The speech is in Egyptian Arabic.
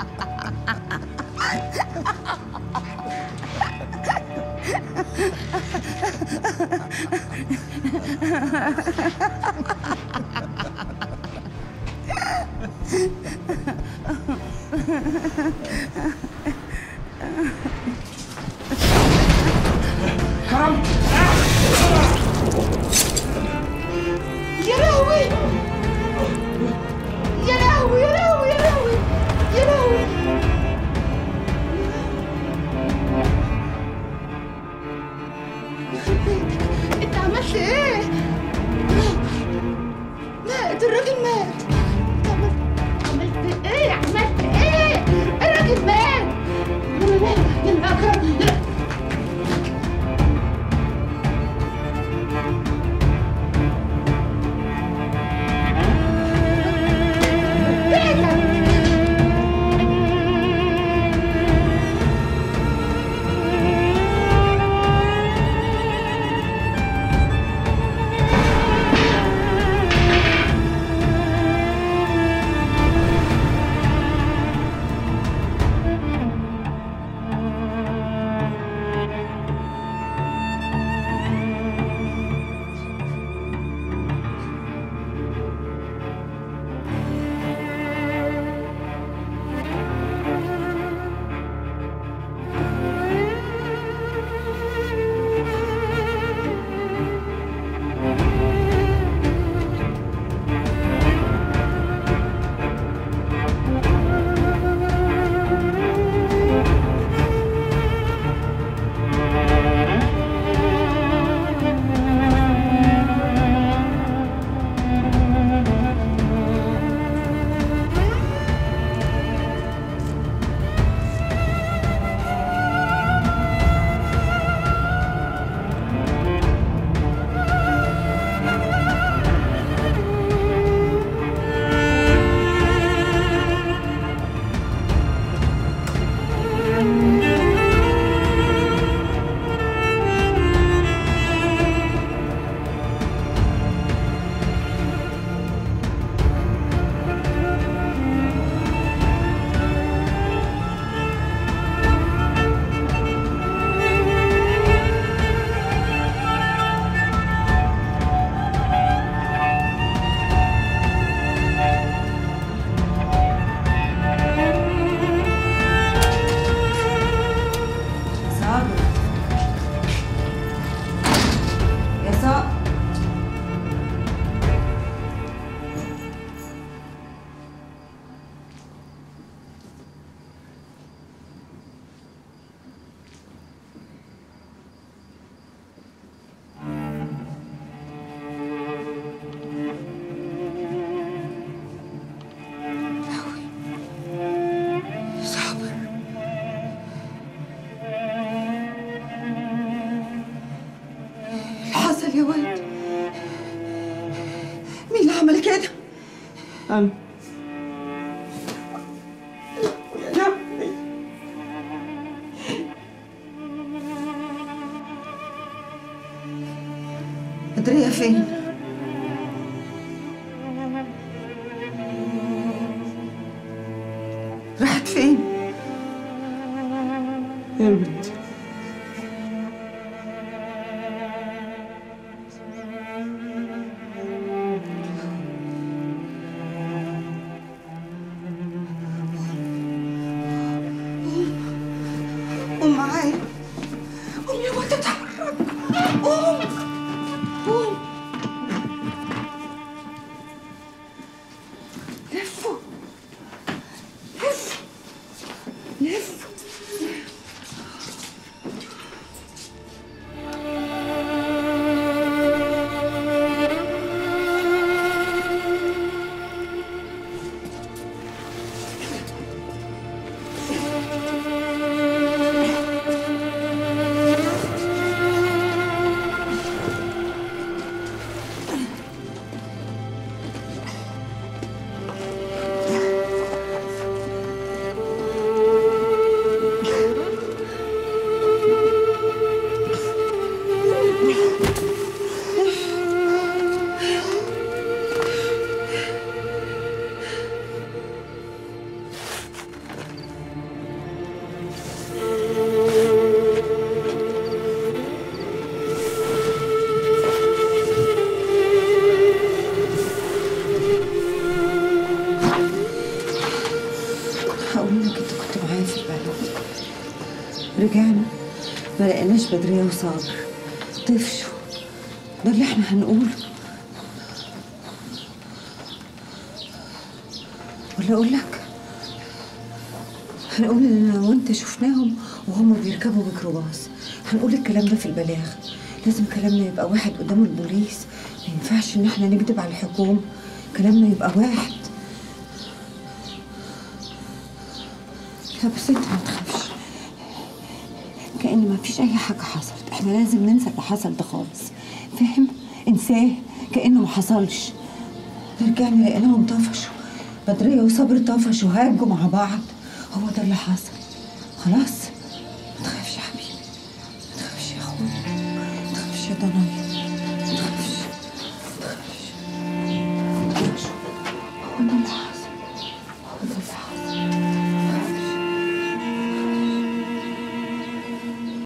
كرم يا لهوي يا لهوي يا لهوي يا لهوي يا لهوي يخرب بيتك انت عملت ايه؟ مات الراجل مات انت عملت عملت ايه؟ عملت ايه؟ الراجل مات يلا يلا يلا يا اكرم يلا صابر يا صابر صابر اللي حصل يا ولد مين اللي عمل كده؟ أنا بدرية فين؟ راحت فين؟ هربت قوم معايا قوم يا ولد اتحرك قوم قوم لفوا لفوا لفوا بقول لك انت كنت معايا في البلد رجعنا ما لقيناش بدرية وصابر طفشوا ده اللي احنا هنقوله ولا اقول لك هنقول ان انا وانت شفناهم وهم بيركبوا ميكروباص هنقول الكلام ده في البلاغ لازم كلامنا يبقى واحد قدام البوليس ما ينفعش ان احنا نكذب على الحكومة كلامنا يبقى واحد لا بس انت ما تخافش كأن ما فيش أي حاجة حصلت احنا لازم ننسى اللي حصل ده خالص فاهم؟ انساه كأنه ما حصلش رجعنا لقيناهم طفشوا بدرية وصبر طفشوا هاجوا مع بعض هو ده اللي حصل خلاص ما تخافش يا حبيبي ما تخافش يا اخويا ما تخافش يا ضنايا